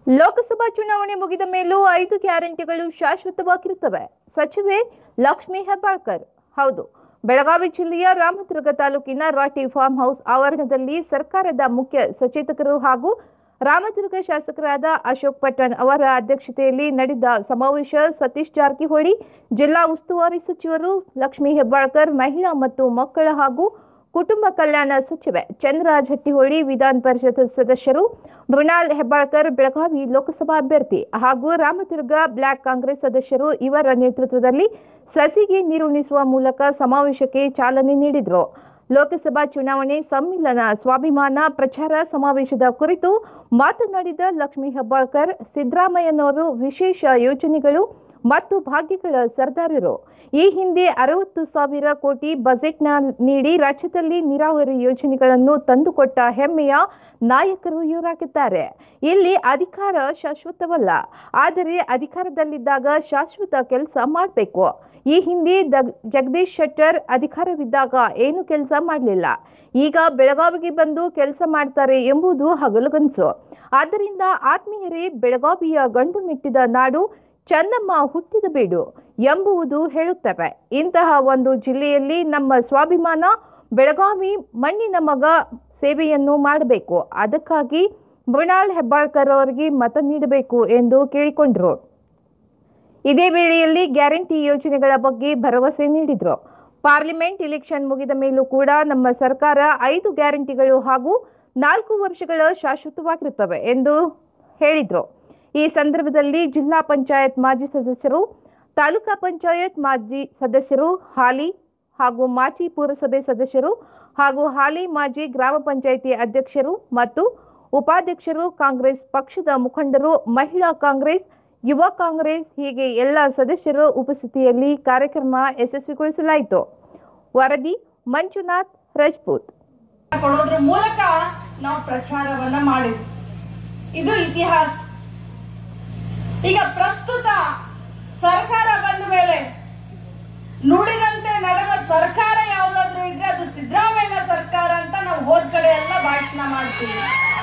ಲೋಕಸಭಾ ಚುನಾವಣೆ ಮುಗಿದ ಮೇಲೂ ಐದು ಗ್ಯಾರಂಟಿಗಳು ಶಾಶ್ವತವಾಗಿರುತ್ತವೆ ಸಚಿವೆ ಲಕ್ಷ್ಮೀ ಹೆಬ್ಬಾಳ್ಕರ್ ಹೌದು ಬೆಳಗಾವಿ ಜಿಲ್ಲೆಯ ರಾಮದುರ್ಗ ತಾಲೂಕಿನ ರಾಟಿ ಫಾರ್ಮ್ ಹೌಸ್ ಆವರಣದಲ್ಲಿ ಸರ್ಕಾರದ ಮುಖ್ಯ ಸಚೇತಕರು ಹಾಗೂ ರಾಮದುರ್ಗ ಶಾಸಕರಾದ ಅಶೋಕ್ ಪಟ್ಟಣ್ ಅವರ ಅಧ್ಯಕ್ಷತೆಯಲ್ಲಿ ನಡೆದ ಸಮಾವೇಶ ಸತೀಶ್ ಜಾರಕಿಹೊಳಿ ಜಿಲ್ಲಾ ಉಸ್ತುವಾರಿ ಸಚಿವರು ಲಕ್ಷ್ಮೀ ಹೆಬ್ಬಾಳ್ಕರ್ ಮಹಿಳಾ ಮತ್ತು ಮಕ್ಕಳ ಹಾಗೂ ಕುಟುಂಬ ಕಲ್ಯಾಣ ಸಚಿವೆ ಚಂದ್ರರಾಜ್ ಹಟ್ಟಿಹೊಳಿ ವಿಧಾನ ಪರಿಷತ್ ಸದಸ್ಯರು ಮೃಣಾಲ್ ಹೆಬ್ಬಾಳ್ಕರ್ ಬೆಳಗಾವಿ ಲೋಕಸಭಾ ಅಭ್ಯರ್ಥಿ ಹಾಗೂ ರಾಮದುರ್ಗ ಬ್ಲಾಕ್ ಕಾಂಗ್ರೆಸ್ ಸದಸ್ಯರು ಇವರ ನೇತೃತ್ವದಲ್ಲಿ ಸಸಿಗೆ ನೀರುಣಿಸುವ ಮೂಲಕ ಸಮಾವೇಶಕ್ಕೆ ಚಾಲನೆ ನೀಡಿದರು ಲೋಕಸಭಾ ಚುನಾವಣೆ ಸಮ್ಮಿಲನ ಸ್ವಾಭಿಮಾನ ಪ್ರಚಾರ ಸಮಾವೇಶದ ಕುರಿತು ಮಾತನಾಡಿದ ಲಕ್ಷ್ಮೀ ಹೆಬ್ಬಾಳ್ಕರ್ ಸಿದ್ದರಾಮಯ್ಯನವರು ವಿಶೇಷ ಯೋಜನೆಗಳು ಮತ್ತು ಭಾಗ್ಯಗಳ ಸರ್ದಾರರು ಈ ಹಿಂದೆ ಅರವತ್ತು ಸಾವಿರ ಕೋಟಿ ಬಜೆಟ್ನ ನೀಡಿ ರಾಜ್ಯದಲ್ಲಿ ನೀರಾವರಿ ಯೋಜನೆಗಳನ್ನು ತಂದುಕೊಟ್ಟ ಹೆಮ್ಮೆಯ ನಾಯಕರು ಇವರಾಗಿದ್ದಾರೆ ಇಲ್ಲಿ ಅಧಿಕಾರ ಶಾಶ್ವತವಲ್ಲ ಆದರೆ ಅಧಿಕಾರದಲ್ಲಿದ್ದಾಗ ಶಾಶ್ವತ ಕೆಲಸ ಮಾಡಬೇಕು ಈ ಹಿಂದೆ ದಗ್- ಜಗದೀಶ್ ಶೆಟ್ಟರ್ ಅಧಿಕಾರವಿದ್ದಾಗ ಏನು ಕೆಲಸ ಮಾಡಲಿಲ್ಲ ಈಗ ಬೆಳಗಾವಿಗೆ ಬಂದು ಕೆಲಸ ಮಾಡ್ತಾರೆ ಎಂಬುದು ಹಗಲುಗನಸು ಆದ್ದರಿಂದ ಆತ್ಮೀಯರೇ ಬೆಳಗಾವಿಯ ಗಂಡು ಮೆಟ್ಟಿದ ನಾಡು ಚನ್ನಮ್ಮ ಹುಟ್ಟಿದ ಬೀಡು ಎಂಬುವುದು ಹೇಳುತ್ತವೆ ಇಂತಹ ಒಂದು ಜಿಲ್ಲೆಯಲ್ಲಿ ನಮ್ಮ ಸ್ವಾಭಿಮಾನ ಬೆಳಗಾವಿ ಮಣ್ಣಿನ ಮಗ ಸೇವೆಯನ್ನು ಮಾಡಬೇಕು ಅದಕ್ಕಾಗಿ ಮೃಣಾಲ್ ಹೆಬ್ಬಾಳ್ಕರ್ ಅವರಿಗೆ ಮತ ನೀಡಬೇಕು ಎಂದು ಕೇಳಿಕೊಂಡರು ಇದೇ ವೇಳೆಯಲ್ಲಿ ಗ್ಯಾರಂಟಿ ಯೋಜನೆಗಳ ಬಗ್ಗೆ ಭರವಸೆ ನೀಡಿದರು ಪಾರ್ಲಿಮೆಂಟ್ ಇಲೆಕ್ಷನ್ ಮುಗಿದ ಮೇಲೂ ಕೂಡ ನಮ್ಮ ಸರ್ಕಾರ ಐದು ಗ್ಯಾರಂಟಿಗಳು ಹಾಗೂ ನಾಲ್ಕು ವರ್ಷಗಳ ಶಾಶ್ವತವಾಗಿರುತ್ತವೆ ಎಂದು ಹೇಳಿದರು ಈ ಸಂದರ್ಭದಲ್ಲಿ ಜಿಲ್ಲಾ ಪಂಚಾಯತ್ ಮಾಜಿ ಸದಸ್ಯರು ತಾಲೂಕಾ ಪಂಚಾಯತ್ ಮಾಜಿ ಸದಸ್ಯರು ಹಾಲಿ ಹಾಗೂ ಮಾಜಿ ಪುರಸಭೆ ಸದಸ್ಯರು ಹಾಗೂ ಹಾಲಿ ಮಾಜಿ ಗ್ರಾಮ ಪಂಚಾಯಿತಿ ಅಧ್ಯಕ್ಷರು ಮತ್ತು ಉಪಾಧ್ಯಕ್ಷರು ಕಾಂಗ್ರೆಸ್ ಪಕ್ಷದ ಮುಖಂಡರು ಮಹಿಳಾ ಕಾಂಗ್ರೆಸ್ ಯುವ ಕಾಂಗ್ರೆಸ್ ಹೀಗೆ ಎಲ್ಲ ಸದಸ್ಯರು ಉಪಸ್ಥಿತಿಯಲ್ಲಿ ಕಾರ್ಯಕ್ರಮ ಯಶಸ್ವಿಗೊಳಿಸಲಾಯಿತು ವರದಿ ಮಂಜುನಾಥ್ ರಜಪೂತ್ ಕೊಡೋದ್ರ ಮೂಲಕ ನಾವು ಪ್ರಚಾರವನ್ನ ಮಾಡಿದ್ವಿ ಇದು ಇತಿಹಾಸ ಈಗ ಪ್ರಸ್ತುತ ಸರ್ಕಾರ ಬಂದ ಮೇಲೆ ನುಡಿದಂತೆ ನಡೆದ ಸರ್ಕಾರ ಯಾವ್ದಾದ್ರು ಇದ್ರೆ ಅದು ಸಿದ್ದರಾಮಯ್ಯ ಸರ್ಕಾರ ಅಂತ ನಾವು ಹೋದ್ ಕಡೆ ಎಲ್ಲ ಭಾಷಣ ಮಾಡ್ತೀವಿ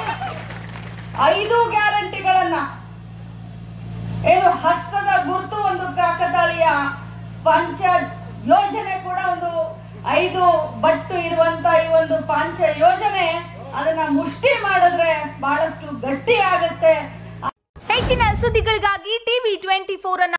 ಐದು ಗ್ಯಾರಂಟಿಗಳನ್ನ ಏನು ಹಸ್ತದ ಗುರುತು ಒಂದು ಕಾಕತಾಳೀಯ ಪಂಚ ಯೋಜನೆ ಕೂಡ ಒಂದು ಐದು ಬಟ್ಟು ಇರುವಂತ ಈ ಒಂದು ಪಂಚ ಯೋಜನೆ ಅದನ್ನ ಮುಷ್ಟಿ ಮಾಡಿದ್ರೆ ಬಹಳಷ್ಟು ಗಟ್ಟಿ ಆಗುತ್ತೆ ಹೆಚ್ಚಿನ ಸುದ್ದಿಗಳಿಗಾಗಿ ಟಿವಿ ಟ್ವೆಂಟಿ ಫೋರ್ ಅನ್ನು